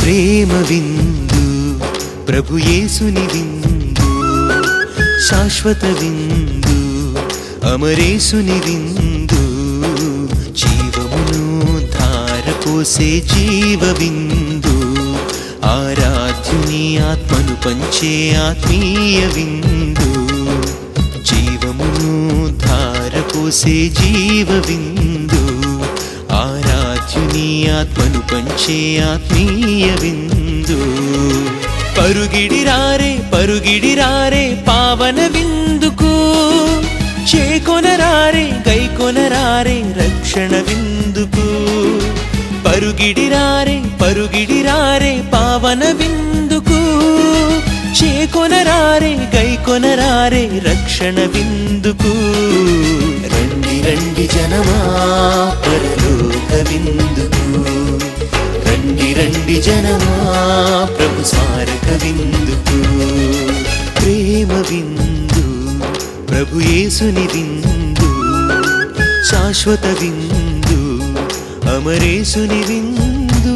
ప్రేమ విందు ప్రభు యేసుని విందు శాశ్వత విందు అమరేసుని విందు జీవమును ధారపోసే జీవ విందు ఆరాధ్యుని ఆత్మను పంచే ఆత్మీయ విందు జీవమును ధారపోసే జీవ విందు ఆరాధ్యుని ఆత్మను పంచే ఆత్మీయ విందు పరుగిడిరారే పరుగిడిరారే పావన విందుకు చేకొనరారే గైకొనరారే రక్షణ విందుకు పరుగిడిరారే పరుగిడిరారే పావన విందుకు చేకొనరారే గైకొనరారే రక్షణ విందుకు రండి రండి జనమా పరలోక విందుకు రండి రండి జనమా ప్రభు స్మారక విందుకు ప్రేమ విందు ప్రభు యేసుని విందు శాశ్వత విందు అమరేసుని విందు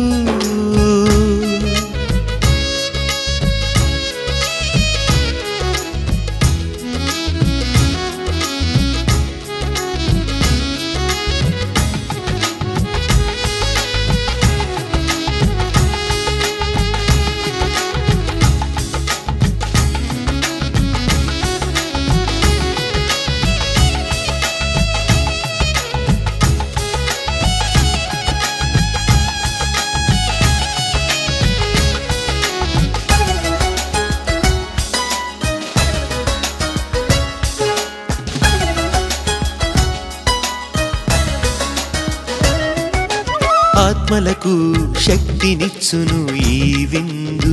ఆత్మలకు శక్తినిచ్చును ఈ విందు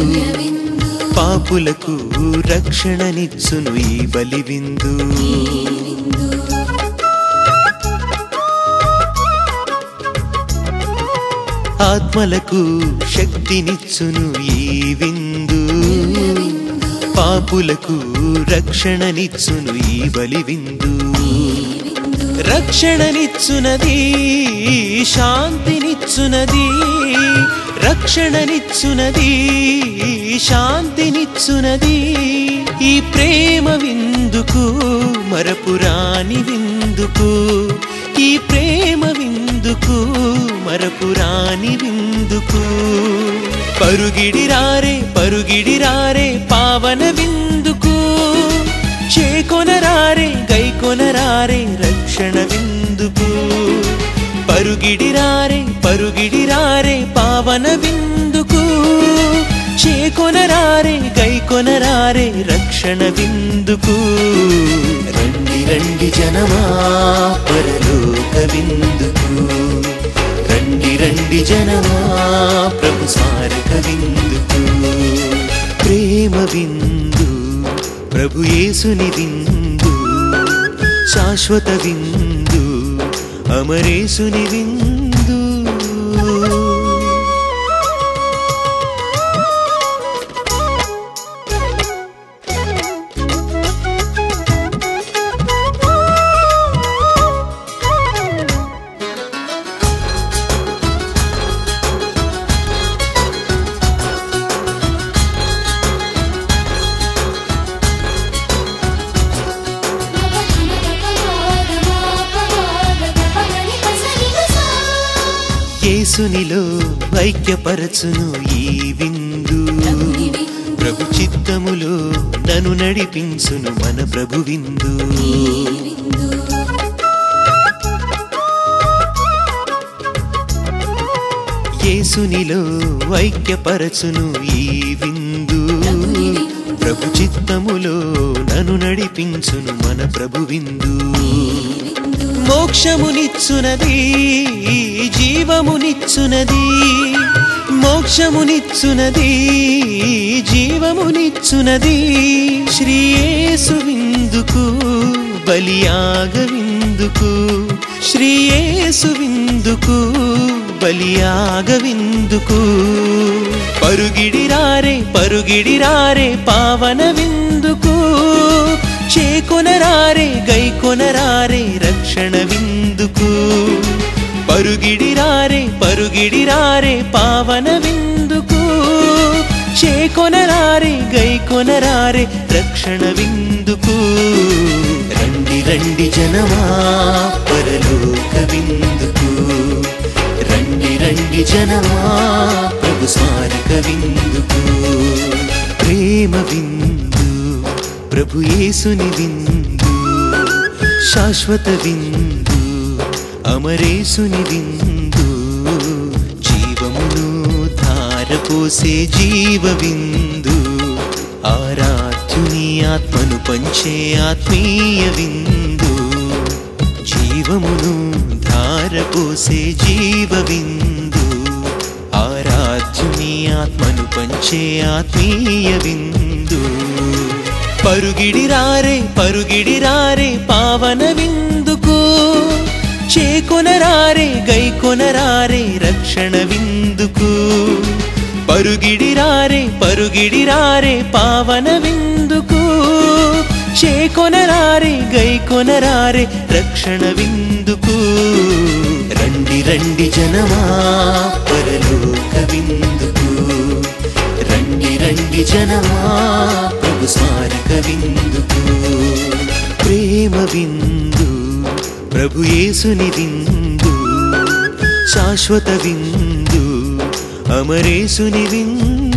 పాపులకు రక్షణనిచ్చును ఈ బలి విందు ఆత్మలకు శక్తినిచ్చును ఈ విందు పాపులకు రక్షణనిచ్చును ఈ బలి విందు రక్షణనిచ్చునది శాంతినిచ్చునది రక్షణనిచ్చునది శాంతినిచ్చునది ఈ ప్రేమ విందుకు మరపురాని విందుకు ఈ ప్రేమ విందుకు మరపురాని విందుకు పరుగిడిరారే పరుగిడిరారే పావన విందుకు చేకొనరారే గైకొనరారే రక్షణ విందుకు పరుగిడిరారే పరుగిడిరారే పావన విందుకు చేకొనరారే గైకొనరారే రక్షణ విందుకు రండి రండి జనమా పరలోక విందుకు రండి రండి జనమా ప్రభు స్మారక విందుకు ప్రేమ విందు ప్రభు యేసుని విందు శాశ్వత విందు అమరేసుని విందు యేసునిలో ఐక్యపరచును ఈ విందు ప్రభు చిత్తములో నన్ను నడిపించును మన ప్రభు విందు యేసునిలో ఐక్యపరచును ఈ విందు ప్రభు చిత్తములో నన్ను నడిపించును మన ప్రభు విందు మోక్షమునిచ్చునది జీవమునిచ్చునది మోక్షమునిచ్చునది జీవమునిచ్చునది శ్రీయేసు విందుకు బలియాగ విందుకు శ్రీయేసు విందుకు బలియాగ విందుకు పరుగిడిరారే పరుగిడిరారే పావన విందుకు చేకొనరారే గైకొనరారే రక్షణ విందుకు పరుగిడిరారే పరుగిడిరారే పావన విందుకు చేకొనరారే గైకొనరారే రక్షణ విందుకు రండి రండి జనమా పరలోక విందుకు రండి రండి జనమా ప్రభు స్మారక విందుకు ప్రేమ విందు ప్రభు యేసుని విందు శాశ్వత విందు అమరేసుని విందు జీవమును ధారపోసే జీవ విందు ఆరాధ్యుని ఆత్మను పంచే ఆత్మీయ విందు జీవమును ధారపోసే జీవ విందు ఆరాధ్యుని ఆత్మను పంచే ఆత్మీయ విందు పరుగిడిరారే పరుగిడిరారే పావన విందుకు చేకొనరారే గైకొనరారే రక్షణ విందుకు పరుగిడిరారే పరుగిడిరారే పావన విందుకు చేకొనరారే గైకొనరారే రక్షణ విందుకు రండి రండి జనమా పరలోక విందుకు రండి రండి జనమా ప్రభు స్మారక విందుకు ప్రేమ విందు ప్రభు యేసుని విందు శాశ్వత విందు అమరేసుని విందు